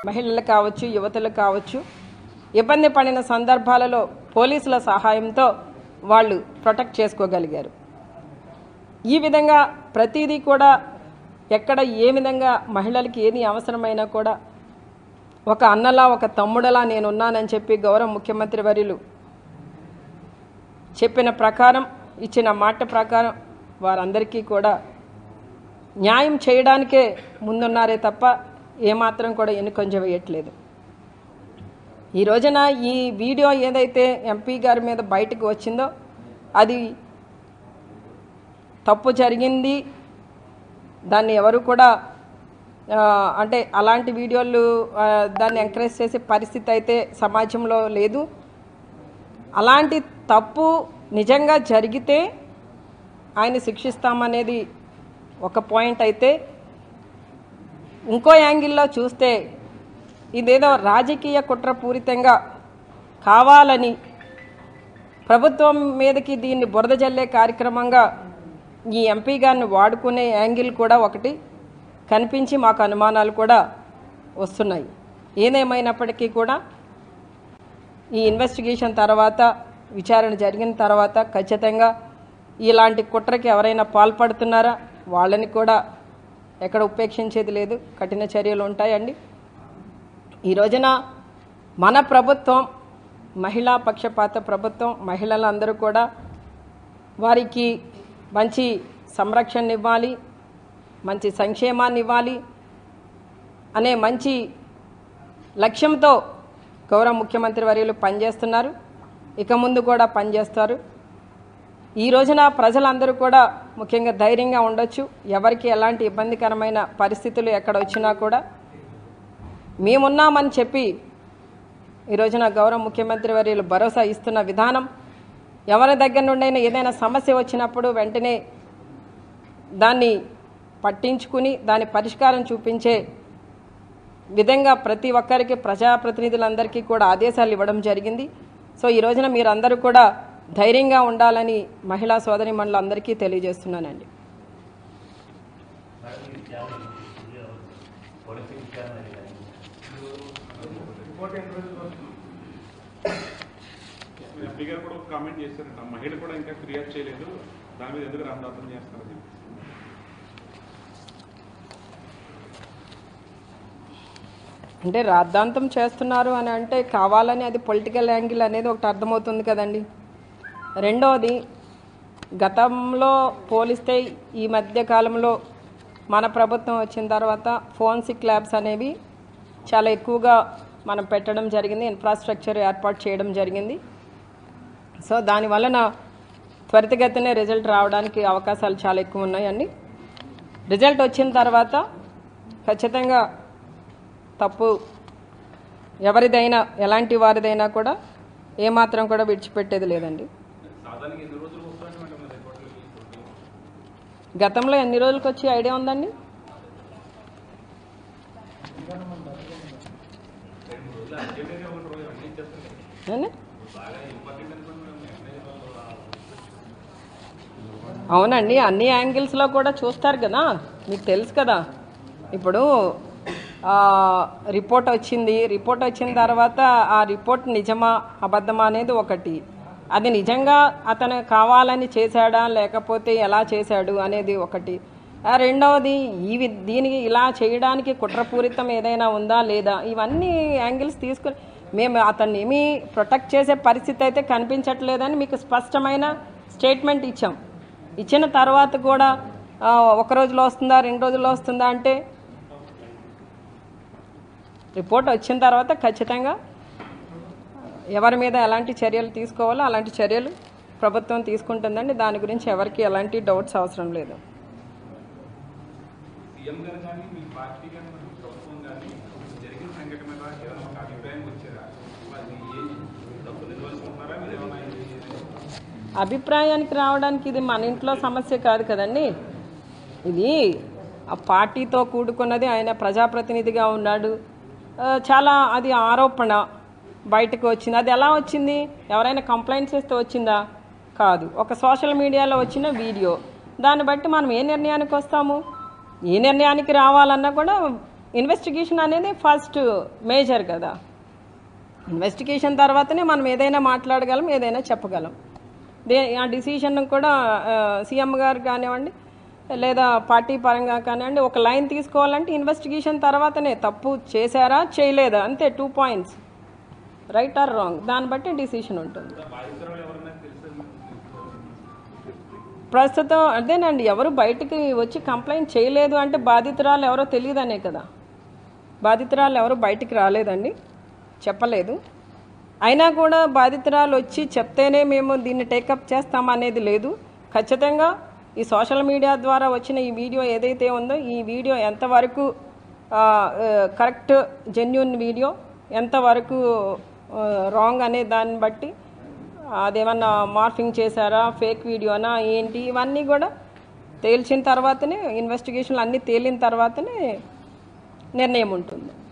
మహిళలు కావచ్చు యువతులు కావచ్చు ఇబ్బంది పడిన సందర్భాలలో పోలీసుల సహాయంతో వాళ్ళు ప్రొటెక్ట్ చేసుకోగలిగారు ఈ విధంగా ప్రతిదీ కూడా ఎక్కడ ఏ విధంగా మహిళలకి ఏది అవసరమైనా కూడా ఒక అన్నలా ఒక తమ్ముడలా నేనున్నానని చెప్పి గౌరవ ముఖ్యమంత్రి వర్యులు చెప్పిన ప్రకారం ఇచ్చిన మాట ప్రకారం వారందరికీ కూడా న్యాయం చేయడానికే ముందున్నారే తప్ప ఏమాత్రం కూడా ఎన్నుకొంజ వేయట్లేదు ఈ రోజున ఈ వీడియో ఏదైతే ఎంపీ గారి మీద బయటకు వచ్చిందో అది తప్పు జరిగింది దాన్ని ఎవరు కూడా ఆ, అంటే అలాంటి వీడియోలు ఆ, దాన్ని ఎంకరేజ్ చేసే పరిస్థితి అయితే సమాజంలో లేదు అలాంటి తప్పు నిజంగా జరిగితే ఆయన శిక్షిస్తామనేది ఒక పాయింట్ అయితే ఇంకో యాంగిల్లో చూస్తే ఇదేదో రాజకీయ కుట్రపూరితంగా కావాలని ప్రభుత్వం మీదకి దీన్ని బురద జల్లే కార్యక్రమంగా ఈ ఎంపీ గారిని వాడుకునే యాంగిల్ కూడా ఒకటి కనిపించి మాకు అనుమానాలు కూడా వస్తున్నాయి ఏదేమైనప్పటికీ కూడా ఈ ఇన్వెస్టిగేషన్ తర్వాత విచారణ జరిగిన తర్వాత ఖచ్చితంగా ఇలాంటి కుట్రకి ఎవరైనా పాల్పడుతున్నారా వాళ్ళని కూడా ఎక్కడ ఉపేక్షించేది లేదు కఠిన చర్యలు ఉంటాయండి ఈ రోజున మన ప్రభుత్వం మహిళా పక్షపాత ప్రభుత్వం మహిళలందరూ కూడా వారికి మంచి సంరక్షణ ఇవ్వాలి మంచి సంక్షేమాన్ని ఇవ్వాలి అనే మంచి లక్ష్యంతో గౌరవ ముఖ్యమంత్రి వర్యులు పనిచేస్తున్నారు ఇక ముందు కూడా పనిచేస్తారు ఈ రోజున ప్రజలందరూ కూడా ముఖ్యంగా ధైర్యంగా ఉండొచ్చు ఎవరికి ఎలాంటి ఇబ్బందికరమైన పరిస్థితులు ఎక్కడ వచ్చినా కూడా మేమున్నామని చెప్పి ఈ రోజున గౌరవ ముఖ్యమంత్రి వర్యులు భరోసా ఇస్తున్న విధానం ఎవరి దగ్గర నుండైనా ఏదైనా సమస్య వచ్చినప్పుడు వెంటనే దాన్ని పట్టించుకుని దాని పరిష్కారం చూపించే విధంగా ప్రతి ఒక్కరికి ప్రజాప్రతినిధులందరికీ కూడా ఆదేశాలు ఇవ్వడం జరిగింది సో ఈ రోజున మీరందరూ కూడా ధైర్యంగా ఉండాలని మహిళా సోదరి అందరికీ తెలియజేస్తున్నానండి ఎంపీ గారు కూడా ఒక కామెంట్ చేశారంట ఆ మహిళ కూడా ఇంకా ఫిర్యాదు చేయలేదు దాని మీద ఎందుకు రాద్దాంతం చేస్తారని అంటే రాద్ధాంతం చేస్తున్నారు అని అంటే కావాలని అది పొలిటికల్ యాంగిల్ అనేది ఒకటి అర్థమవుతుంది కదండి రెండవది గతంలో పోలిస్తే ఈ మధ్య కాలంలో మన ప్రభుత్వం వచ్చిన తర్వాత ఫోన్సిక్ ల్యాబ్స్ అనేవి చాలా ఎక్కువగా మనం పెట్టడం జరిగింది ఇన్ఫ్రాస్ట్రక్చర్ ఏర్పాటు చేయడం జరిగింది సో దాని వలన త్వరితగతినే రిజల్ట్ రావడానికి అవకాశాలు చాలా ఎక్కువ ఉన్నాయండి రిజల్ట్ వచ్చిన తర్వాత ఖచ్చితంగా తప్పు ఎవరిదైనా ఎలాంటి వారిదైనా కూడా ఏమాత్రం కూడా విడిచిపెట్టేది లేదండి గతంలో ఎన్ని రోజులకు వచ్చి ఐడియా ఉందండి ఏంది? అవునండి అన్ని యాంగిల్స్లో కూడా చూస్తారు కదా మీకు తెలుసు కదా ఇప్పుడు ఆ, రిపోర్ట్ వచ్చింది రిపోర్ట్ వచ్చిన తర్వాత ఆ రిపోర్ట్ నిజమా అబద్ధమా అనేది ఒకటి అది నిజంగా అతను కావాలని చేశాడా లేకపోతే ఎలా చేశాడు అనేది ఒకటి ఆ, రెండవది ఈ వి- దీనికి ఇలా చేయడానికి కుట్రపూరితం ఏదైనా ఉందా లేదా ఇవన్నీ యాంగిల్స్ తీసుకుని మేము అతన్ని ఏమీ ప్రొటెక్ట్ చేసే పరిస్థితి అయితే కనిపించట్లేదని మీకు స్పష్టమైన స్టేట్మెంట్ ఇచ్చాం ఇచ్చిన తర్వాత కూడా ఆ, ఒక రోజులో వస్తుందా రెండు రోజుల్లో వస్తుందా అంటే రిపోర్ట్ వచ్చిన తర్వాత ఖచ్చితంగా ఎవరి మీద ఎలాంటి చర్యలు తీసుకోవాలో అలాంటి చర్యలు ప్రభుత్వం తీసుకుంటుందండి దాని గురించి ఎవరికి ఎలాంటి డౌట్స్ అవసరం లేదు సీఎం గారు కానీ మీ పార్టీ కానీ మీ ప్రభుత్వం కానీ జరిగిన సంఘటన మీద ఏదైనా ఒక అభిప్రాయం వచ్చారా అది ఏం డబ్బులు నిలవలుసుకుంటున్నారా మీరు ఏమైనా ఇది- అభిప్రాయానికి రావడానికి ఇది మన ఇంట్లో సమస్య కాదు కదండి ఇది ఆ పార్టీతో కూడుకున్నది ఆయన ప్రజాప్రతినిధిగా ఉన్నాడు ఆ, చాలా అది ఆరోపణ బయటకు వచ్చింది అది ఎలా వచ్చింది ఎవరైనా కంప్లైంట్స్ ఇస్తే వచ్చిందా కాదు ఒక సోషల్ మీడియాలో వచ్చిన వీడియో దాన్ని బట్టి మనం ఏ నిర్ణయానికి వస్తాము ఏ నిర్ణయానికి రావాలన్నా కూడా ఇన్వెస్టిగేషన్ అనేది ఫస్ట్ మేజర్ కదా ఇన్వెస్టిగేషన్ తర్వాతనే మనం ఏదైనా మాట్లాడగలం ఏదైనా చెప్పగలం దే ఆ డిసిషన్ కూడా సీఎం గారు కానివ్వండి లేదా పార్టీ పరంగా కానివ్వండి ఒక లైన్ తీసుకోవాలంటే ఇన్వెస్టిగేషన్ తర్వాతనే తప్పు చేశారా చేయలేదా అంతే two points right or wrong దాన్ని బట్టి డిసిషన్ ఉంటుంది బాధితురాలు ఎవరన్నా తెలుసా ప్రస్తుతం అదేనండి ఎవరు బయటికి వచ్చి కంప్లైంట్ చేయలేదు అంటే బాధితురాలు ఎవరో తెలియదనే కదా బాధితురాలు ఎవరు బయటికి రాలేదండి చెప్పలేదు అయినా కూడా బాధితురాలు వచ్చి చెప్తేనే మేము దీన్ని టేకప్ చేస్తాం అనేది లేదు ఖచ్చితంగా ఈ సోషల్ మీడియా ద్వారా వచ్చిన ఈ వీడియో ఏదైతే ఉందో ఈ వీడియో ఎంతవరకు కరెక్ట్ జెన్యున్ వీడియో ఎంతవరకు రాంగ్ అనే దాన్ని బట్టి అదేమన్నా మార్ఫింగ్ చేశారా ఫేక్ వీడియోనా ఏంటి ఇవన్నీ కూడా తేల్చిన తర్వాతనే ఇన్వెస్టిగేషన్లు అన్నీ తేలిన తర్వాతనే నిర్ణయం ఉంటుంది